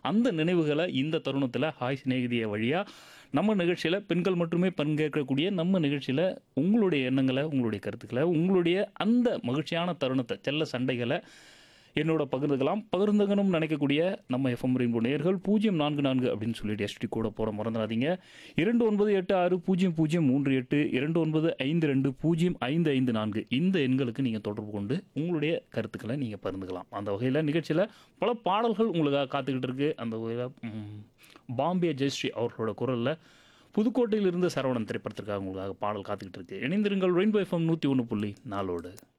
அந்த நினைவுகளை இந்த தருணத்தில் ஹாய் சிநேகிதிய வழியாக நம்ம நிகழ்ச்சியில் பெண்கள் மட்டுமே பங்கேற்கக்கூடிய நம்ம நிகழ்ச்சியில் உங்களுடைய எண்ணங்களை உங்களுடைய கருத்துக்களை உங்களுடைய அந்த மகிழ்ச்சியான தருணத்தை செல்ல சண்டைகளை என்னோட பகிர்ந்துக்கலாம் பகிர்ந்துக்கணும்னு நினைக்கக்கூடிய நம்ம எஃப்எம் ரெயின்போ நேர்கள் பூஜ்ஜியம் நான்கு நான்கு அப்படின்னு சொல்லிட்டு எஸ்டி கூட போகிற மறந்துடாதீங்க இரண்டு ஒன்பது எட்டு ஆறு பூஜ்ஜியம் பூஜ்ஜியம் மூன்று எட்டு இரண்டு ஒன்பது ஐந்து ரெண்டு பூஜ்ஜியம் ஐந்து ஐந்து நான்கு இந்த எண்களுக்கு நீங்கள் தொடர்பு கொண்டு உங்களுடைய கருத்துக்களை நீங்கள் பகிர்ந்துக்கலாம் அந்த வகையில் நிகழ்ச்சியில் பல பாடல்கள் உங்களுக்காக காத்துக்கிட்டு இருக்கு அந்த வகையில் ம், பாம்பே ஜெயஸ்ரீ அவர்களோட குரலில் புதுக்கோட்டையில் இருந்து சரவணன் திரைப்படத்திற்காக உங்களுக்காக பாடல் காத்துக்கிட்டு இருக்கு இணைந்திருங்கள் ரெயின்போ எஃப்எம் நூற்றி ஒன்று புள்ளி நாலோடு